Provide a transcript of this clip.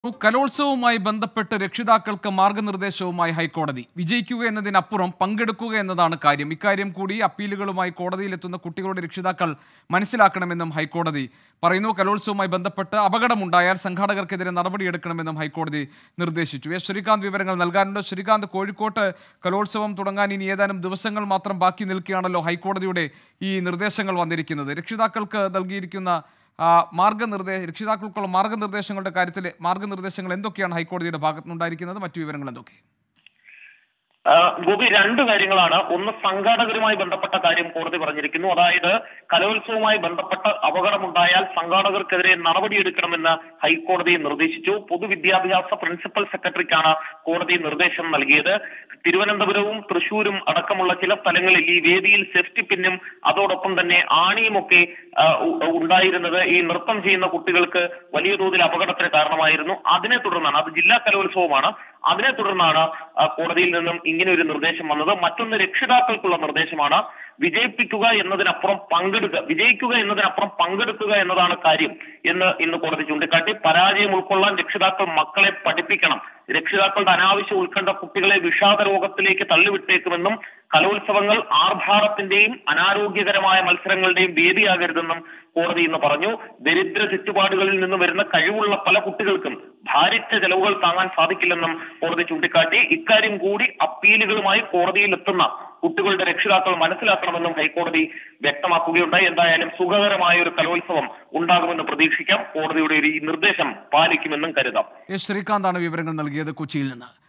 കലോത്സവവുമായി ബന്ധപ്പെട്ട് രക്ഷിതാക്കൾക്ക് മാർഗനിർദ്ദേശവുമായി ഹൈക്കോടതി വിജയിക്കുക എന്നതിനപ്പുറം പങ്കെടുക്കുക എന്നതാണ് കാര്യം ഇക്കാര്യം കൂടി അപ്പീലുകളുമായി കോടതിയിലെത്തുന്ന കുട്ടികളുടെ രക്ഷിതാക്കൾ മനസ്സിലാക്കണമെന്നും ഹൈക്കോടതി പറയുന്നു കലോത്സവവുമായി ബന്ധപ്പെട്ട് അപകടമുണ്ടായാൽ സംഘാടകർക്കെതിരെ നടപടിയെടുക്കണമെന്നും ഹൈക്കോടതി നിർദ്ദേശിച്ചു എസ് ശ്രീകാന്ത് വിവരങ്ങൾ നൽകാനുണ്ട് ശ്രീകാന്ത് കോഴിക്കോട്ട് കലോത്സവം തുടങ്ങാൻ ഇനി ഏതാനും ദിവസങ്ങൾ മാത്രം ബാക്കി നിൽക്കുകയാണല്ലോ ഹൈക്കോടതിയുടെ ഈ നിർദ്ദേശങ്ങൾ വന്നിരിക്കുന്നത് രക്ഷിതാക്കൾക്ക് നൽകിയിരിക്കുന്ന ആ, മാർഗനിർദ്ദേശ രക്ഷിതാക്കൾക്കുള്ള മാർഗനിർദ്ദേശങ്ങളുടെ കാര്യത്തിൽ മാർഗനിർദ്ദേശങ്ങൾ എന്തൊക്കെയാണ് ഹൈക്കോടതിയുടെ ഭാഗത്തുനിന്നുണ്ടായിരിക്കുന്നത് മറ്റു വിവരങ്ങൾ എന്തൊക്കെ ആ, ഗോപി രണ്ട് കാര്യങ്ങളാണ് ഒന്ന് സംഘാടകരുമായി ബന്ധപ്പെട്ട കാര്യം കോടതി പറഞ്ഞിരിക്കുന്നു അതായത് കലോത്സവവുമായി ബന്ധപ്പെട്ട് അപകടമുണ്ടായാൽ സംഘാടകർക്കെതിരെ നടപടിയെടുക്കണമെന്ന് ഹൈക്കോടതി നിർദ്ദേശിച്ചു പൊതുവിദ്യാഭ്യാസ പ്രിൻസിപ്പൽ സെക്രട്ടറിക്കാണ് കോടതി നിർദ്ദേശം നൽകിയത് തിരുവനന്തപുരവും തൃശൂരും അടക്കമുള്ള ചില സ്ഥലങ്ങളിൽ ഈ വേദിയിൽ സേഫ്റ്റി പിന്നും അതോടൊപ്പം തന്നെ ആണിയുമൊക്കെ ആ, ഉ- ഉണ്ടായിരുന്നത് ഈ നൃത്തം ചെയ്യുന്ന കുട്ടികൾക്ക് വലിയ തോതിൽ അപകടത്തിന് കാരണമായിരുന്നു അതിനെ തുടർന്നാണ് അത് ജില്ലാ കലോത്സവമാണ് അതിനെ തുടർന്നാണ് ആ, കോടതിയിൽ നിന്നും ഇങ്ങനെ ഒരു നിർദ്ദേശം വന്നത് മറ്റൊന്ന് രക്ഷിതാക്കൾക്കുള്ള നിർദ്ദേശമാണ് വിജയിപ്പിക്കുക എന്നതിനപ്പുറം പങ്കെടുക്കുക വിജയിക്കുക എന്നതിനപ്പുറം പങ്കെടുക്കുക എന്നതാണ് കാര്യം എന്ന് ഇന്ന് കോടതി ചൂണ്ടിക്കാട്ടി പരാജയം ഉൾക്കൊള്ളാൻ രക്ഷിതാക്കൾ മക്കളെ പഠിപ്പിക്കണം രക്ഷിതാക്കളുടെ അനാവശ്യ ഉത്കണ്ഠ കുട്ടികളെ വിഷാദ രോഗത്തിലേക്ക് തള്ളിവിട്ടേക്കുമെന്നും കലോത്സവങ്ങൾ ആർഭാടത്തിന്റെയും അനാരോഗ്യകരമായ മത്സരങ്ങളുടെയും വേദിയാകരുതെന്നും കോടതി ഇന്ന് പറഞ്ഞു ദരിദ്ര ചുറ്റുപാടുകളിൽ നിന്ന് വരുന്ന കഴിവുള്ള പല കുട്ടികൾക്കും ഭാരിച്ച ചെലവുകൾ താങ്ങാൻ സാധിക്കില്ലെന്നും കോടതി ചൂണ്ടിക്കാട്ടി ഇക്കാര്യം കൂടി അപ്പീലുകളുമായി കോടതിയിൽ എത്തുന്ന കുട്ടികളുടെ രക്ഷിതാക്കൾ മനസ്സിലാക്കണമെന്നും ഹൈക്കോടതി വ്യക്തമാക്കുകയുണ്ടായി എന്തായാലും സുഖകരമായ ഒരു കലോത്സവം ഉണ്ടാകുമെന്ന് പ്രതീക്ഷിക്കാം കോടതിയുടെ ഒരു ഈ നിർദ്ദേശം പാലിക്കുമെന്നും കരുതാം എസ് ശ്രീകാന്താണ് വിവരങ്ങൾ നൽകിയത് കൊച്ചിയിൽ നിന്ന്